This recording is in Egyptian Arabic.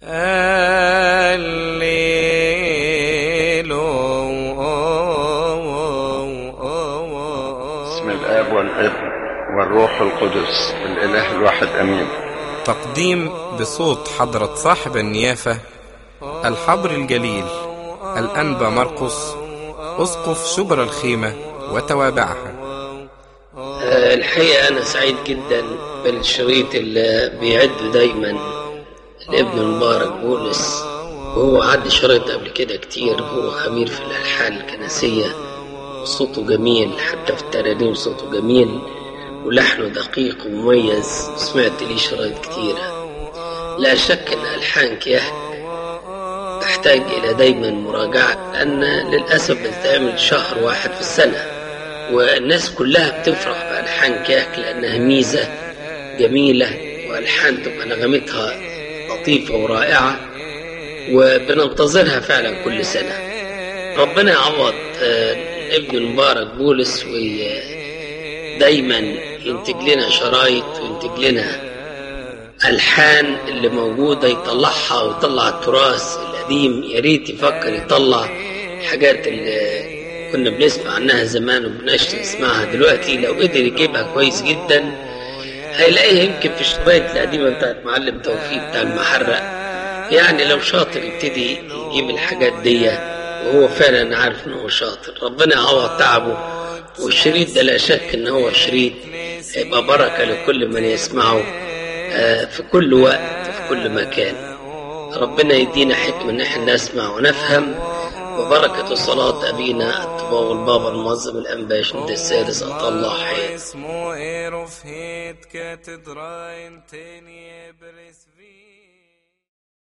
بسم الآب والابن والروح القدس الإله الواحد أمين تقديم بصوت حضرة صاحب النيافة الحبر الجليل الأنبا مرقس أسقف شبر الخيمة وتوابعها آه، الحقيقة أنا سعيد جدا بالشريط اللي بيعد دايما الابن المبارك بولس وهو عد شريط قبل كده كتير هو خبير في الألحان الكنسية وصوته جميل حتى في الترانيم صوته جميل ولحنه دقيق ومميز سمعت ليه شرايط كتيرة لا شك أن ألحان كياه تحتاج إلى دايما مراجعة لأن للأسف بتتعمل شهر واحد في السنة والناس كلها بتفرح بألحان كياك لأنها ميزة جميلة وألحان تبقى نغمتها لطيفة ورائعة وبننتظرها فعلا كل سنة ربنا يعوض آه، ابن المبارك بولس ودايما ينتج لنا شرايط وينتج لنا ألحان اللي موجودة يطلعها ويطلع التراث القديم يا ريت يفكر يطلع الحاجات اللي كنا بنسمع عنها زمان وبناش نسمعها دلوقتي لو قدر يجيبها كويس جدا هيلاقيها يمكن في الشرايط القديمة بتاعت معلم توفيق بتاع المحرق يعني لو شاطر يبتدي يجيب الحاجات دي وهو فعلا عارف ان هو شاطر ربنا يعوض تعبه والشريط ده لا شك ان هو شريط هيبقى بركة لكل من يسمعه آه، في كل وقت في كل مكان ربنا يدينا حكمة ان احنا نسمع ونفهم وبركة صلاة أبينا الطباع والبابا المنظم الأنباش ند السادس أطلع حياة اسمه ايه رفهيت كاتدراين تاني برس